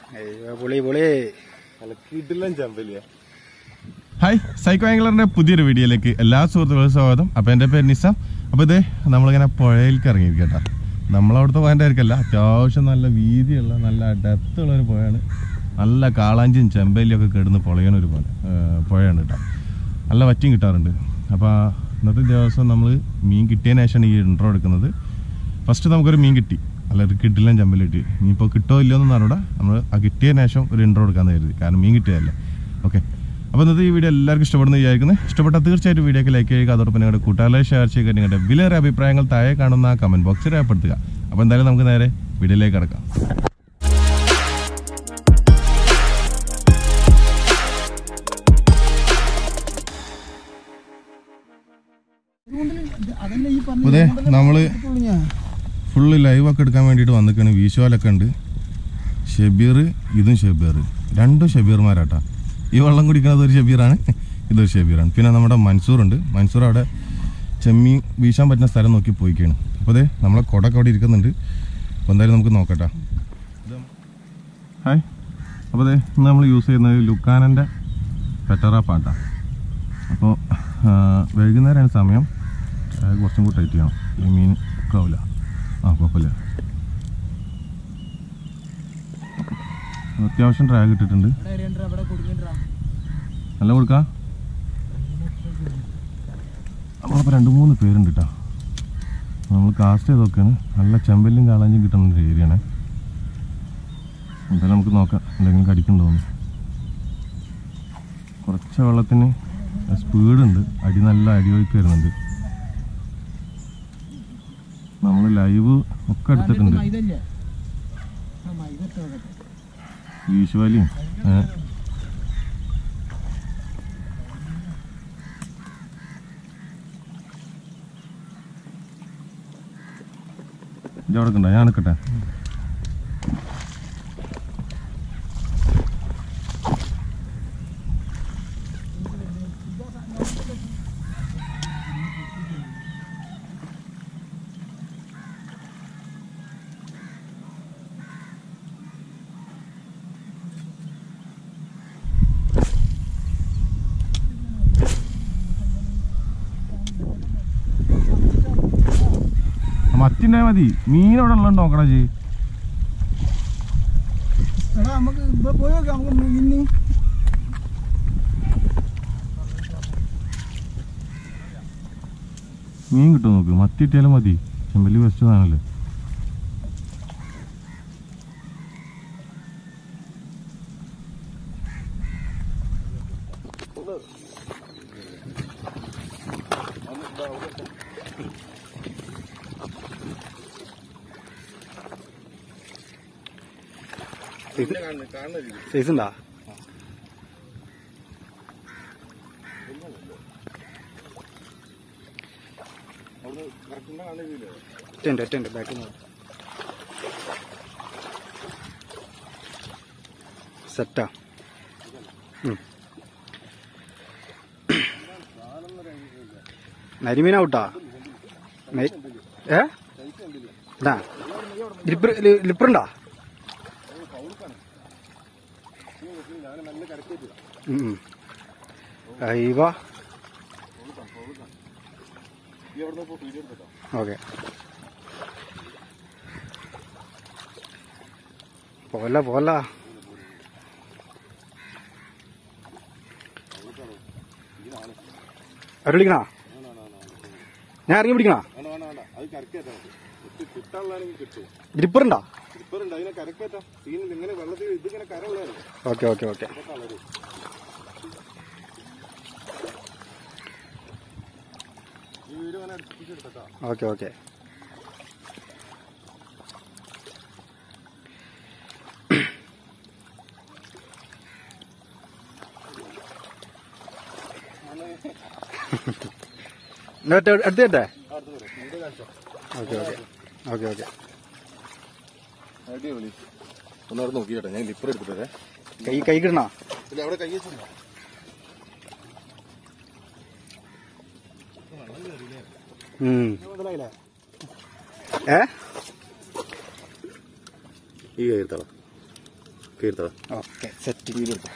അയ്യോ പൊളി പൊളി നല്ല കിടിലൻ ചെമ്പലിയാ ഹായ് സൈക്കോ ആംഗ്ലറിന്റെ പുതിയൊരു വീഡിയോയിലേക്ക് എല്ലാ സുഹൃത്തുക്കൾക്കും സ്വാഗതം അപ്പൊ എന്റെ പേര് നിസാം അപ്പൊ ഇതേ നമ്മളിങ്ങനെ പുഴയിലേക്ക് ഇറങ്ങിയിരിക്കട്ടാ നമ്മളവിടുത്തെ പോയിന്റ് ആയിരിക്കല്ല അത്യാവശ്യം നല്ല വീതിയുള്ള നല്ല ഡെപ്ത് ഉള്ള ഒരു പുഴയാണ് നല്ല കാളാഞ്ചിയും ചെമ്പല്ലിയും ഒക്കെ കിടന്ന് പൊളയണ ഒരു പോലെ പുഴയാണ് കേട്ടോ നല്ല വറ്റിയും കിട്ടാറുണ്ട് അപ്പോൾ ഇന്നത്തെ ദിവസം നമ്മൾ മീൻ കിട്ടിയതിന് ശേഷമാണ് ഈ ഇൻട്രോ എടുക്കുന്നത് ഫസ്റ്റ് നമുക്കൊരു മീൻ കിട്ടി അല്ല ഒരു കിട്ടില്ല ചെമ്പല് കിട്ടി ഇനിയിപ്പോൾ കിട്ടോ ഇല്ലയോ എന്നൊന്നും അറിയൂടാ നമ്മൾ ആ കിട്ടിയതിന് ശേഷം ഒരു ഇൻട്രോ എടുക്കാമെന്ന് കരുതി കാരണം മീൻ കിട്ടിയതല്ലേ ഓക്കെ അപ്പോൾ ഇന്നത്തെ ഈ വീഡിയോ എല്ലാവർക്കും ഇഷ്ടപ്പെടുന്ന വിചാരിക്കുന്നത് ഇഷ്ടപ്പെട്ടാൽ തീർച്ചയായിട്ടും വീഡിയോക്ക് ലൈക്ക് ചെയ്യുക അതോടൊപ്പം നിങ്ങളുടെ കൂട്ടുകാരെ ഷെയർ ചെയ്യുക നിങ്ങളുടെ വിലയേറെ അഭിപ്രായങ്ങൾ താഴെ കാണുന്ന കമന്റ് ബോക്സിൽ രേഖപ്പെടുത്തുക അപ്പോൾ എന്തായാലും നമുക്ക് നേരെ വീഡിയോയിലേക്ക് കിടക്കാം അതെ നമ്മള് ഫുള്ള് ലൈവ് ഒക്കെ എടുക്കാൻ വേണ്ടിയിട്ട് വന്നിക്കാണ് വീശുവാലൊക്കെ ഉണ്ട് ഷബീർ ഇതും ഷബീർ രണ്ടും ഷബീർമാരാട്ടാ ഈ വെള്ളം കുടിക്കുന്നത് ഒരു ഷബീറാണ് ഇതൊരു ഷബീറാണ് പിന്നെ നമ്മുടെ മൻസൂർ ഉണ്ട് മൻസൂർ അവിടെ ചെമ്മീൻ വീശാൻ പറ്റുന്ന സ്ഥലം നോക്കി പോയിക്കാണ് അപ്പോൾ അതെ നമ്മളെ കുടക്ക് അവിടെ ഇരിക്കുന്നുണ്ട് അപ്പോൾ എന്തായാലും നമുക്ക് നോക്കട്ടാ ഹായ് അപ്പോൾ അതെ ഇന്ന് നമ്മൾ യൂസ് ചെയ്യുന്നത് ലുക്കാനൻ്റെ പെറ്ററ പാട്ടാ അപ്പോൾ വൈകുന്നേരമാണ് സമയം ആ, കുറച്ചും കൂടി ടൈറ്റ് ചെയ്യണം ഈ മീൻ കാവില്ല ആ കുഴപ്പമില്ല അത്യാവശ്യം ഡ്രാഗ് ഇട്ടിട്ടുണ്ട് നല്ല കൊടുക്കാം നമ്മളപ്പോൾ രണ്ട് മൂന്ന് പേരുണ്ട് കേട്ടോ നമ്മൾ കാസ്റ്റ് ചെയ്തൊക്കെയാണ് നല്ല ചെമ്പല്ലും കാളാഞ്ചും കിട്ടുന്ന ഒരു ഏരിയയാണ് എന്തായാലും നമുക്ക് നോക്കാം എന്തെങ്കിലും കടിക്കുന്നുണ്ടോന്ന് കുറച്ച് വെള്ളത്തിന് സ്പീഡുണ്ട് അടി നല്ല അടിയൊഴുക്ക് വരുന്നുണ്ട് നമ്മൾ ലൈവ് ഒക്കെ എടുത്തിട്ടുണ്ട് വീശുവാലിയും ഏ. ഇജ്ജ് അവിടെ നിൽക്കണ്ട ഞാൻ നിൽക്കട്ടെ മത്തിൻ്റെ മതി മീൻ അവിടെ ഉള്ളത് നോക്കടാ ജി എടാ നമുക്ക് ഇവിടെ പോയി നോക്കാം നമുക്ക് ഇന്ന് മീൻ കിട്ടും നോക്ക് മത്തി ഇട്ടിയാലും മതി ചെമ്പല്ലി വെസ്റ്റ് സാധനല്ലേ സൈസ് ഉണ്ടാ ഒറ്റയുണ്ട് ഒറ്റയുണ്ട് ബാക്കിൽ നിന്ന് സെറ്റാ നരിമീൻ ഔട്ടാ നരി- ഏ ഇതാ ലിപ്പർ ലിപ്പറുണ്ടാ അയ്യവ ഓക്കെ പോല പോല അവര് വിളിക്കണ ഞാൻ ഇറങ്ങി പിടിക്കണ അത് കരക്കേറ്റാ കിട്ടാനുള്ളതാണെങ്കിൽ കിട്ടും ഗ്രിപ്പറുണ്ടോ ഇപ്പറുണ്ട് അതിനെ കരക്കേറ്റാ സീനിൽ ഇങ്ങനെ വെള്ളത്തിൽ ഇതിങ്ങനെ കര ഉള്ളതാണ് ഓക്കെ ഓക്കെ ഓക്കെ കളറ് ഈ വീട് വേണേ അടുപ്പിച്ചെടുത്തട്ടാ ഓക്കെ ഓക്കെ അടുത്ത് കേട്ടെ ഓക്കെ ഓക്കെ ഓക്കെ ഓക്കെ അടിപൊളി ഒന്നവിടെ നോക്കിക്കട്ടെ ഞാൻ ലിപ്പർ എടുത്തിട്ടേ കൈ കൈ കിടണ ഇല്ല അവിടെ കൈ വെച്ചിട്ടുണ്ടോ ഏ ഈ കൈ എടുത്തോ കീർത്തോ ഓക്കെ സെറ്റ്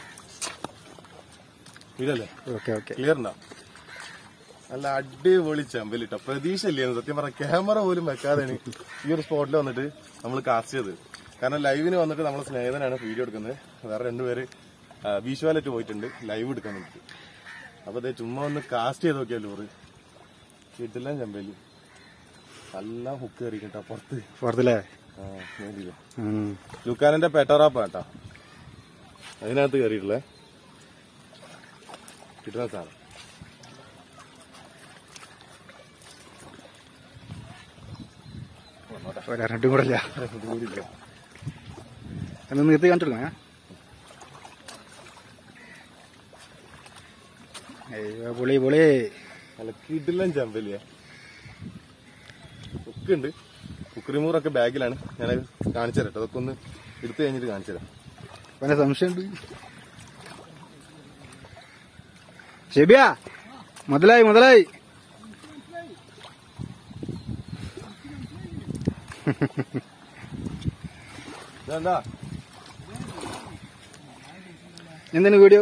ഇല്ലല്ലേ ഓക്കെ ഓക്കെ ക്ലിയർ ഉണ്ടോ നല്ല അടിപൊളി ചെമ്പലിട്ടോ പ്രതീക്ഷ ഇല്ലായിരുന്നു സത്യം പറഞ്ഞ ക്യാമറ പോലും വെക്കാതെയാണ് ഈ ഒരു സ്പോട്ടിൽ വന്നിട്ട് നമ്മൾ കാസ്റ്റ് ചെയ്തത് കാരണം ലൈവിന് വന്നിട്ട് നമ്മളെ സ്നേഹിതനാണ് വീഡിയോ എടുക്കുന്നത് വേറെ രണ്ടുപേര് വിഷ്വാലറ്റ് പോയിട്ടുണ്ട് ലൈവ് എടുക്കാൻ വേണ്ടി അപ്പൊ അതേ ചുമ്മാ ഒന്ന് കാസ്റ്റ് ചെയ്ത് നോക്കിയാൽ ലൂറ് വീട്ടിലെ ചെമ്പല് നല്ല ഹുക്ക് കയറിക്കട്ടോ പുറത്ത് പുറത്തല്ലേ ആ, നോക്കിക്കോ. ഉം. ലുക്കാനന്റെ പെട്ടറാപ്പ കേട്ടോ അതിനകത്ത് കയറിയിട്ടുള്ളേ കിട്ടുന്ന സാധനം ഒരെണ്ണട്ടും കൂടെ ഇല്ല കൂടിയില്ല എന്ന് നിർത്തി കണ്ടിട്ടുണ്ടോ അയ്യോ പൊളി പൊളി നല്ല കിടിലൻ ചമ്പലിയ ഉക്കുണ്ട് ഉക്രിമൂറൊക്കെ ബാഗിലാണ് ഞാൻ കാണിച്ചു തരട്ടെ അതൊക്കെ ഒന്ന് എടുത്തു കഴിഞ്ഞിട്ട് കാണിച്ചു തരാം പിന്നെ സംശയമുണ്ട് ഷെബിയാ മുതലായി മുതലായി ഇതെന്താ എന്തിനു വീഡിയോ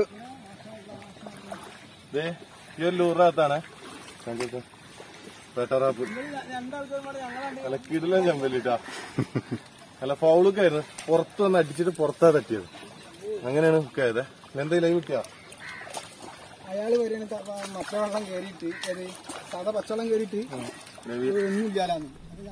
ദേ ഈ ഒരു ലൂറിനകത്താണ് പെട്ടറാപ്പ് നല്ല കിടിലൻ ചമ്പലിട്ടാ നല്ല ഫൗളൊക്കെ ആയിരുന്നു പുറത്ത് വന്ന് അടിച്ചിട്ട് പുറത്താ തട്ടിയത് അങ്ങനെയാണ് ഹുക്കായത് എന്താ ലൈവ് കിട്ടിയാ അയാള് വരെയാണ് പച്ചവെള്ളം കയറിയിട്ട് അത് സാധാ പച്ചവെള്ളം കയറിയിട്ട് ഒന്നും ഇല്ലാലാന്ന്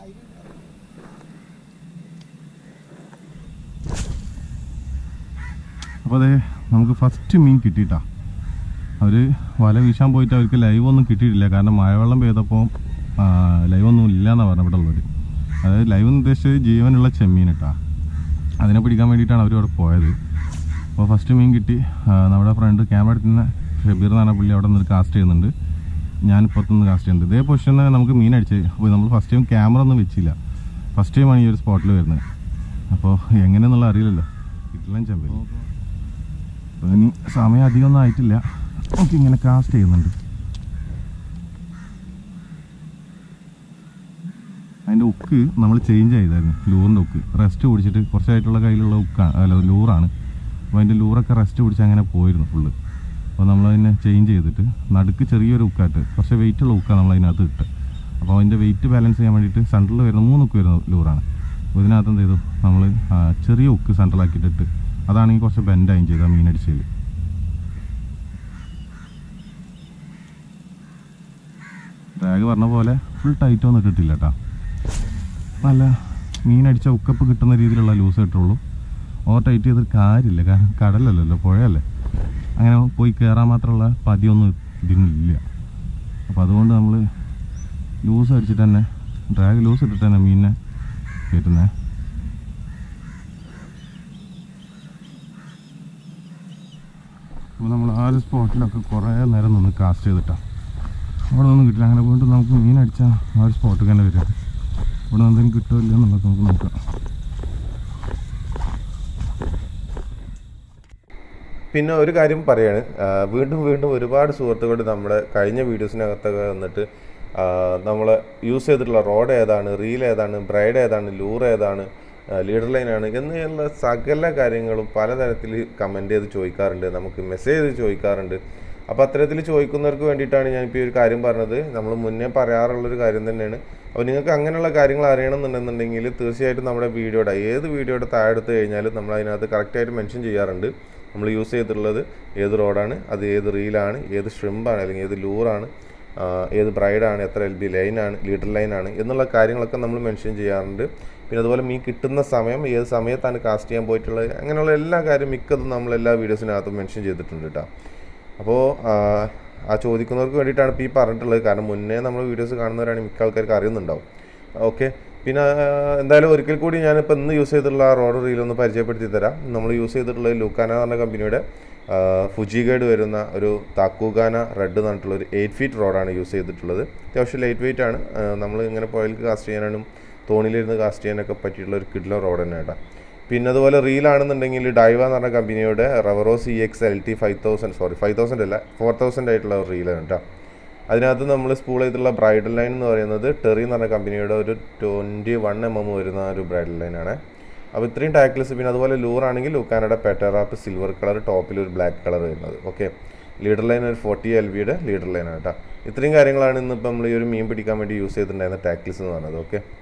അപ്പോൾ അതെ നമുക്ക് ഫസ്റ്റ് മീൻ കിട്ടിയിട്ടാ അവർ വല വീശാൻ പോയിട്ട് അവർക്ക് ലൈവ് ഒന്നും കിട്ടിയിട്ടില്ല കാരണം മഴവെള്ളം പെയ്തപ്പോൾ ലൈവ് ഒന്നും ഇല്ല എന്നാണ് പറഞ്ഞ ഇവിടെ ഉള്ളവർ അതായത് ലൈവ് എന്ന് ഉദ്ദേശിച്ചത് ജീവനുള്ള ചെമ്മീൻ ഇട്ടാ അതിനെ പിടിക്കാൻ വേണ്ടിയിട്ടാണ് അവർ അവിടെ പോയത് അപ്പോൾ ഫസ്റ്റ് മീൻ കിട്ടി ആ, നമ്മുടെ ഫ്രണ്ട് ക്യാമറ എടുത്തുന്ന ഷബീർ എന്ന് പറഞ്ഞ പുള്ളി അവിടെ നിന്ന് കാസ്റ്റ് ചെയ്യുന്നുണ്ട് ഞാൻ പുറത്തുനിന്ന് കാസ്റ്റ് ചെയ്യുന്നുണ്ട് ഇതേ പൊസിഷനിൽ നമുക്ക് മീൻ അടിച്ച് അപ്പോൾ നമ്മൾ ഫസ്റ്റ് ടൈം ക്യാമറ ഒന്നും വെച്ചില്ല ഫസ്റ്റ് ടൈമാണ് ഈ ഒരു സ്പോട്ടിൽ വരുന്നത് അപ്പോൾ എങ്ങനെയെന്നുള്ള അറിയില്ലല്ലോ കിട്ടില്ല ചെമ്പൽ അപ്പോൾ ഇനി സമയം അധികമൊന്നും ആയിട്ടില്ല നമുക്ക് ഇങ്ങനെ കാസ്റ്റ് ചെയ്യുന്നുണ്ട് അതിൻ്റെ ഉക്ക് നമ്മൾ ചേഞ്ച് ചെയ്തായിരുന്നു ലൂറിൻ്റെ ഉക്ക് റെസ്റ്റ് പിടിച്ചിട്ട് കുറച്ചായിട്ടുള്ള കയ്യിലുള്ള ഉക്കാണ് അല്ല ലൂറാണ് അപ്പോൾ അതിൻ്റെ ലൂറൊക്കെ റെസ്റ്റ് പിടിച്ച് അങ്ങനെ പോയിരുന്നു ഫുള്ള് അപ്പോൾ നമ്മൾ അതിനെ ചേഞ്ച് ചെയ്തിട്ട് നടുക്ക് ചെറിയൊരു ഉക്കായിട്ട് കുറച്ച് വെയിറ്റുള്ള ഉക്കാണ് നമ്മൾ അതിനകത്ത് ഇട്ട് അപ്പോൾ അതിൻ്റെ വെയിറ്റ് ബാലൻസ് ചെയ്യാൻ വേണ്ടിയിട്ട് സെൻറ്ററിൽ വരുന്ന മൂന്ന് ഉക്ക് വരുന്ന ലൂറാണ് അപ്പോൾ ഇതിനകത്ത് എന്ത് ചെയ്തു നമ്മൾ ചെറിയ ഉക്ക് സെൻറ്ററിലാക്കിയിട്ടിട്ട് അതാണെങ്കിൽ കുറച്ച് ബെൻഡായും ചെയ്ത മീനടിച്ചതിൽ ഡ്രാഗ് പറഞ്ഞ പോലെ ഫുൾ ടൈറ്റ് ഒന്നും ഇട്ടിട്ടില്ല കേട്ടോ നല്ല മീനടിച്ച ഉക്കപ്പ് കിട്ടുന്ന രീതിയിലുള്ള ലൂസ് കിട്ടുള്ളൂ ഓവർ ടൈറ്റ് ചെയ്തിട്ട് കാര്യമില്ല കാരണം കടലല്ലല്ലോ പുഴയല്ലേ അങ്ങനെ പോയി കയറാൻ മാത്രമുള്ള പതിയൊന്നും ഇതിനില്ല അപ്പോൾ അതുകൊണ്ട് നമ്മൾ ലൂസ് അടിച്ചിട്ട് തന്നെ ഡ്രാഗ് ലൂസ് ഇട്ടിട്ട് തന്നെ മീനിനെ കയറ്റുന്നത് അപ്പോൾ നമ്മൾ ആ ഒരു സ്പോട്ടിലൊക്കെ കുറേ നേരം നിന്ന് കാസ്റ്റ് ചെയ്തിട്ടാണ് അവിടെ ഒന്നും കിട്ടില്ല അങ്ങനെ വീണ്ടും നമുക്ക് മീൻ അടിച്ചാൽ ആ ഒരു സ്പോട്ടിൽ തന്നെ വരും ഇവിടെ നിന്ന് എന്തെങ്കിലും കിട്ടുമോ ഇല്ലയോ എന്നുള്ളത് നമുക്ക് നോക്കാം പിന്നെ ഒരു കാര്യം പറയാണ് ആ, വീണ്ടും വീണ്ടും ഒരുപാട് സുഹൃത്തുക്കൾ നമ്മുടെ കഴിഞ്ഞ വീഡിയോസിനകത്തൊക്കെ വന്നിട്ട് നമ്മൾ യൂസ് ചെയ്തിട്ടുള്ള റോഡ് ഏതാണ് റീൽ ഏതാണ് ബ്രൈഡ് ഏതാണ് ലൂർ ഏതാണ് ലീഡർ ലൈനാണ് എന്നുള്ള സകല കാര്യങ്ങളും പലതരത്തിൽ കമൻറ്റ് ചെയ്ത് ചോദിക്കാറുണ്ട് നമുക്ക് മെസ്സേജ് ചെയ്ത് ചോദിക്കാറുണ്ട് അപ്പോൾ അത്തരത്തിൽ ചോദിക്കുന്നവർക്ക് വേണ്ടിയിട്ടാണ് ഞാനിപ്പോൾ ഈ ഒരു കാര്യം പറഞ്ഞത് നമ്മൾ മുന്നേ പറയാറുള്ളൊരു കാര്യം തന്നെയാണ് അപ്പോൾ നിങ്ങൾക്ക് അങ്ങനെയുള്ള കാര്യങ്ങൾ അറിയണമെന്നുണ്ടെന്നുണ്ടെങ്കിൽ തീർച്ചയായിട്ടും നമ്മുടെ വീഡിയോയുടെ ഏത് വീഡിയോയുടെ താഴെ എടുത്ത് കഴിഞ്ഞാലും നമ്മൾ അതിനകത്ത് കറക്റ്റായിട്ട് മെൻഷൻ ചെയ്യാറുണ്ട് നമ്മൾ യൂസ് ചെയ്തിട്ടുള്ളത് ഏത് റോഡാണ് അത് ഏത് റീലാണ് ഏത് ഷ്രിമ്പാണ് അല്ലെങ്കിൽ ഏത് ലൂറാണ് ആ, ഏത് ബ്രൈഡാണ് എത്ര എൽ ബി ലൈനാണ് ലീഡർ ലൈനാണ് എന്നുള്ള കാര്യങ്ങളൊക്കെ നമ്മൾ മെൻഷൻ ചെയ്യാറുണ്ട് പിന്നെ അതുപോലെ മീൻ കിട്ടുന്ന സമയം ഏത് സമയത്താണ് കാസ്റ്റ് ചെയ്യാൻ പോയിട്ടുള്ളത് അങ്ങനെയുള്ള എല്ലാ കാര്യം മിക്കതും നമ്മൾ എല്ലാ വീഡിയോസിനകത്തും മെൻഷൻ ചെയ്തിട്ടുണ്ട് കേട്ടോ അപ്പോൾ ആ ചോദിക്കുന്നവർക്ക് വേണ്ടിയിട്ടാണ് ഇപ്പോൾ ഈ പറഞ്ഞിട്ടുള്ളത് കാരണം മുന്നേ നമ്മൾ വീഡിയോസ് കാണുന്നവരാണ് മിക്ക ആൾക്കാർക്ക് അറിയുന്നുണ്ടാവും ഓക്കെ പിന്നെ ആ, എന്തായാലും ഒരിക്കൽ കൂടി ഞാനിപ്പോൾ ഇന്ന് യൂസ് ചെയ്തിട്ടുള്ള ആ റോഡ് റീൽ ഒന്ന് പരിചയപ്പെടുത്തി തരാം നമ്മൾ യൂസ് ചെയ്തിട്ടുള്ളത് ലൂക്കാന എന്ന് പറഞ്ഞ കമ്പനിയുടെ ഫുജി ഗൈഡ് വരുന്ന ഒരു താക്കൂഗാന റെഡ് എന്ന് പറഞ്ഞിട്ടുള്ള ഒരു എയ്റ്റ് ഫീറ്റ് റോഡാണ് യൂസ് ചെയ്തിട്ടുള്ളത് അത്യാവശ്യം ലൈറ്റ് വെയിറ്റ് ആണ് നമ്മൾ ഇങ്ങനെ പുഴയിലേക്ക് കാസ്റ്റ് ചെയ്യാനും തോണിയിലിരുന്ന് കാസ്റ്റ് ചെയ്യാനൊക്കെ പറ്റിയിട്ടുള്ള ഒരു കിഡ്ലോ റോഡ് തന്നെ കേട്ടോ പിന്നെ അതുപോലെ റീലാണെന്നുണ്ടെങ്കിൽ ഡൈവ എന്ന് പറഞ്ഞ കമ്പനിയുടെ Revros C X L T five thousand sorry five thousand അല്ല ഫോർ തൗസൻഡ് ആയിട്ടുള്ള ഒരു റീലാണ് കേട്ടോ അതിനകത്ത് നമ്മൾ സ്പൂൾ ചെയ്തിട്ടുള്ള ബ്രൈഡൽ ലൈൻ എന്ന് പറയുന്നത് ടെറി എന്ന് പറഞ്ഞ കമ്പനിയുടെ ഒരു ട്വൻറ്റി വൺ എം എം വരുന്ന ഒരു ബ്രൈഡൽ ലൈനാണ് അപ്പോൾ ഇത്രയും ടാക്കിൾസ് പിന്നെ അതുപോലെ ലൂറാണെങ്കിൽ ലൂക്കാനയുടെ പെറ്ററാപ്പ് സിൽവർ കളർ ടോപ്പിൽ ഒരു ബ്ലാക്ക് കളർ വരുന്നത് ഓക്കെ ലീഡർ ലൈൻ ഒരു ഫോർട്ടി എൽ വിയുടെ ലീഡർ ലൈനാണ് കേട്ടോ ഇത്രയും കാര്യങ്ങളാണ് ഇന്നിപ്പോൾ നമ്മൾ ഈ ഒരു മീൻ പിടിക്കാൻ വേണ്ടി യൂസ് ചെയ്തിട്ടുണ്ടായിരുന്ന ടാക്കിൾസ് എന്ന് പറഞ്ഞത് ഓക്കെ